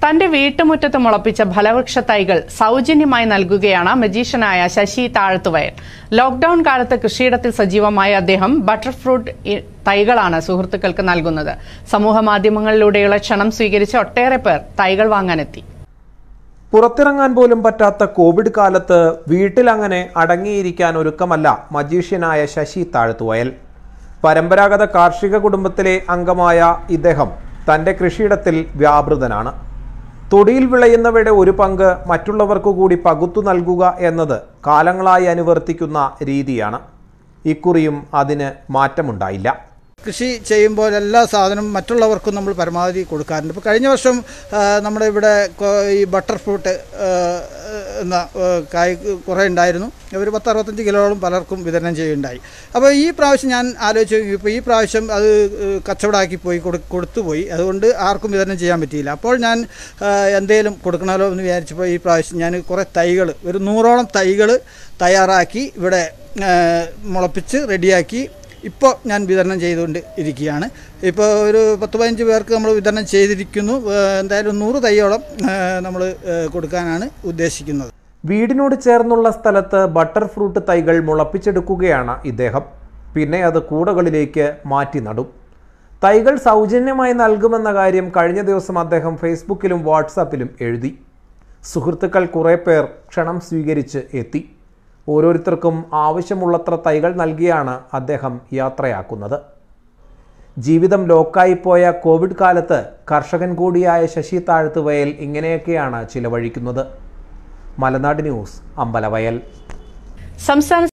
തന്റെ വീട്ടുമുറ്റത്ത് മുളപ്പിച്ച ഫലവൃക്ഷ തൈകൾ സൗജന്യമായി നൽകുകയാണ് മജീഷ്യനായ ശശി താഴത്തുവയൽ ലോക്ഡൌൺ കാലത്ത് കൃഷിയിടത്തിൽ സജീവമായ അദ്ദേഹം ബട്ടർ ഫ്രൂട്ട് ഇ- തൈകളാണ് സുഹൃത്തുക്കൾക്ക് നൽകുന്നത് സമൂഹ മാധ്യമങ്ങളിലൂടെയുള്ള ക്ഷണം സ്വീകരിച്ച് ഒട്ടേറെ പേർ തൈകൾ വാങ്ങാനെത്തി പുറത്തിറങ്ങാൻ പോലും പറ്റാത്ത കോവിഡ് കാലത്ത് വീട്ടിലങ്ങനെ അടങ്ങിയിരിക്കാൻ ഒരുക്കമല്ല മജീഷ്യനായ ശശി താഴ്ത്തുവയൽ പരമ്പരാഗത കാർഷിക കുടുംബത്തിലെ അംഗമായ ഇദ്ദേഹം തൻ്റെ കൃഷിയിടത്തിൽ വ്യാപൃതനാണ് തൊടിയിൽ വിളയുന്നവയുടെ ഒരു പങ്ക് മറ്റുള്ളവർക്കു കൂടി പകുത്തു നൽകുക എന്നത് കാലങ്ങളായി അനുവർത്തിക്കുന്ന രീതിയാണ് ഇക്കുറിയും അതിന് മാറ്റമുണ്ടായില്ല കൃഷി ചെയ്യുമ്പോൾ എല്ലാ സാധനവും മറ്റുള്ളവർക്കും നമ്മൾ പരമാവധി കൊടുക്കാറുണ്ട് ഇപ്പോൾ കഴിഞ്ഞ വർഷം ആ, നമ്മുടെ ഇവിടെ കൊ- ഈ ബട്ടർ ഫ്രൂട്ട് ആ, എന്ന ആ, കായ് കുറേ ഉണ്ടായിരുന്നു ഒരു പത്ത് അറുപത്തഞ്ച് കിലോളം പലർക്കും വിതരണം ചെയ്യുകയുണ്ടായി അപ്പോൾ ഈ പ്രാവശ്യം ഞാൻ ആലോചിച്ച് ഇപ്പോൾ ഈ പ്രാവശ്യം അത് കച്ചവടമാക്കി പോയി കൊടു കൊടുത്തുപോയി അതുകൊണ്ട് ആർക്കും വിതരണം ചെയ്യാൻ പറ്റിയില്ല അപ്പോൾ ഞാൻ ആ, എന്തേലും കൊടുക്കണമല്ലോ എന്ന് വിചാരിച്ചപ്പോൾ ഈ പ്രാവശ്യം ഞാൻ കുറേ തൈകൾ ഒരു നൂറോളം തൈകൾ തയ്യാറാക്കി ഇവിടെ ആ, മുളപ്പിച്ച് റെഡിയാക്കി ഇപ്പോൾ ഞാൻ വിതരണം ചെയ്തുകൊണ്ട് ഇരിക്കുകയാണ് ഇപ്പോൾ ഒരു പത്ത് പതിനഞ്ച് പേർക്ക് നമ്മൾ വിതരണം ചെയ്തിരിക്കുന്നു ഏഹ് എന്തായാലും നൂറ് തൈയോളം നമ്മൾ കൊടുക്കാനാണ് ഉദ്ദേശിക്കുന്നത് വീടിനോട് ചേർന്നുള്ള സ്ഥലത്ത് ബട്ടർ ഫ്രൂട്ട് തൈകൾ മുളപ്പിച്ചെടുക്കുകയാണ് ഇദ്ദേഹം പിന്നെ അത് കൂടകളിലേക്ക് മാറ്റി നടും തൈകൾ സൗജന്യമായി നൽകുമെന്ന കാര്യം കഴിഞ്ഞ ദിവസം അദ്ദേഹം ഫേസ്ബുക്കിലും വാട്സാപ്പിലും എഴുതി സുഹൃത്തുക്കൾ കുറേ പേർ ക്ഷണം സ്വീകരിച്ച് എത്തി ഓരോരുത്തർക്കും ആവശ്യമുള്ളത്ര തൈകൾ നൽകിയാണ് അദ്ദേഹം യാത്രയാക്കുന്നത് ജീവിതം ലോക്കായിപ്പോയ കോവിഡ് കാലത്ത് കർഷകൻ കൂടിയായ ശശി താഴ്ത്തുവയൽ ഇങ്ങനെയൊക്കെയാണ് ചിലവഴിക്കുന്നത് മലനാട് ന്യൂസ് അമ്പലവയൽ സംസ്ഥാന